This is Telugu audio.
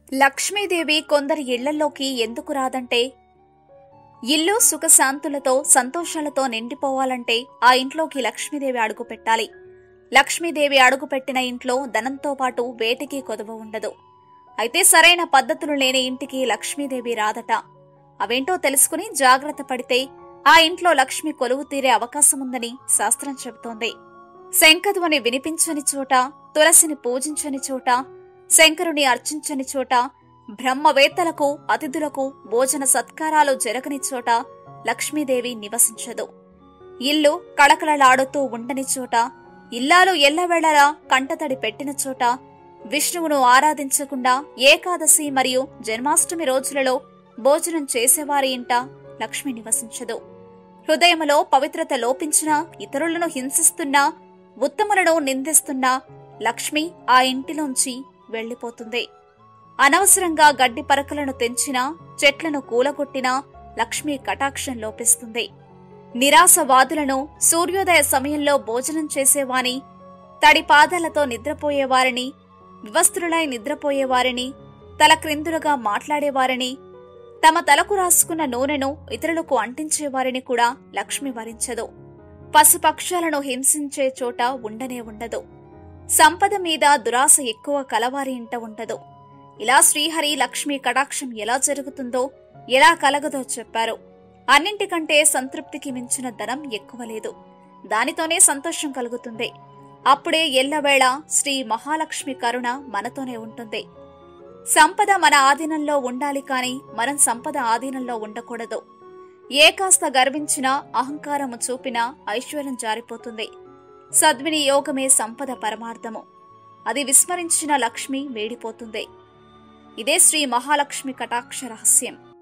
లక్ష్మీదేవి కొందరి ఇళ్లలోకి ఎందుకు రాదంటే ఇల్లు సుఖశాంతులతో సంతోషాలతో నిండిపోవాలంటే ఆ ఇంట్లోకి లక్ష్మీదేవి అడుగు పెట్టాలి లక్ష్మీదేవి అడుగుపెట్టిన ఇంట్లో ధనంతో పాటు వేటికి కొదవ ఉండదు అయితే సరైన పద్ధతులు లేని ఇంటికి లక్ష్మీదేవి రాదట అవేంటో తెలుసుకుని జాగ్రత్త పడితే ఆ ఇంట్లో లక్ష్మి కొలువు తీరే అవకాశముందని శాస్త్రం చెబుతోంది శంఖధ్వని వినిపించని చోట తులసిని పూజించని చోట శంకరుని అర్చించని చోట బ్రహ్మవేత్తలకు అతిథులకు భోజన సత్కారాలు జరగని చోట లక్ష్మీదేవి నివసించదు ఇల్లు కళకళలాడుతూ ఉండని చోట ఇల్లాలు ఎల్లవేళలా కంటతడి పెట్టిన చోట విష్ణువును ఆరాధించకుండా ఏకాదశి మరియు జన్మాష్టమి రోజులలో భోజనం చేసేవారి ఇంట లక్ష్మి నివసించదు హృదయములో పవిత్రత లోపించినా ఇతరులను హింసిస్తున్నా ఉత్తములను నిందిస్తున్నా లక్ష్మి ఆ ఇంటిలోంచి వెళ్లిపోతుంది అనవసరంగా గడ్డి పరకలను తెంచినా చెట్లను కూలగొట్టినా లక్ష్మి కటాక్షం లోపిస్తుంది నిరాశవాదులను సూర్యోదయ సమయంలో భోజనం చేసేవాని తడి పాదాలతో నిద్రపోయేవారిని వివస్త్రులై నిద్రపోయేవారిని తల క్రిందులుగా మాట్లాడేవారిని తమ తలకు రాసుకున్న నూనెను ఇతరులకు అంటించేవారిని కూడా లక్ష్మి వరించదు పశుపక్షాలను హింసించే చోట ఉండనే ఉండదు సంపద మీద దురాశ ఎక్కువ కలవారి ఇంట ఉండదు ఇలా శ్రీహరి లక్ష్మి కటాక్షం ఎలా జరుగుతుందో ఎలా కలగదో చెప్పారు అన్నింటికంటే సంతృప్తికి మించిన ధనం ఎక్కువ లేదు దానితోనే సంతోషం కలుగుతుంది అప్పుడే ఎల్లవేళ శ్రీ మహాలక్ష్మి కరుణ మనతోనే ఉంటుంది సంపద మన ఆధీనంలో ఉండాలి కాని మనం సంపద ఆధీనంలో ఉండకూడదు ఏ కాస్త గర్వించినా అహంకారము చూపినా ఐశ్వర్యం జారిపోతుంది సద్వినియోగమే సంపద పరమార్థము అది విస్మరించిన లక్ష్మి వేడిపోతుంది ఇదే శ్రీ మహాలక్ష్మి కటాక్ష రహస్యం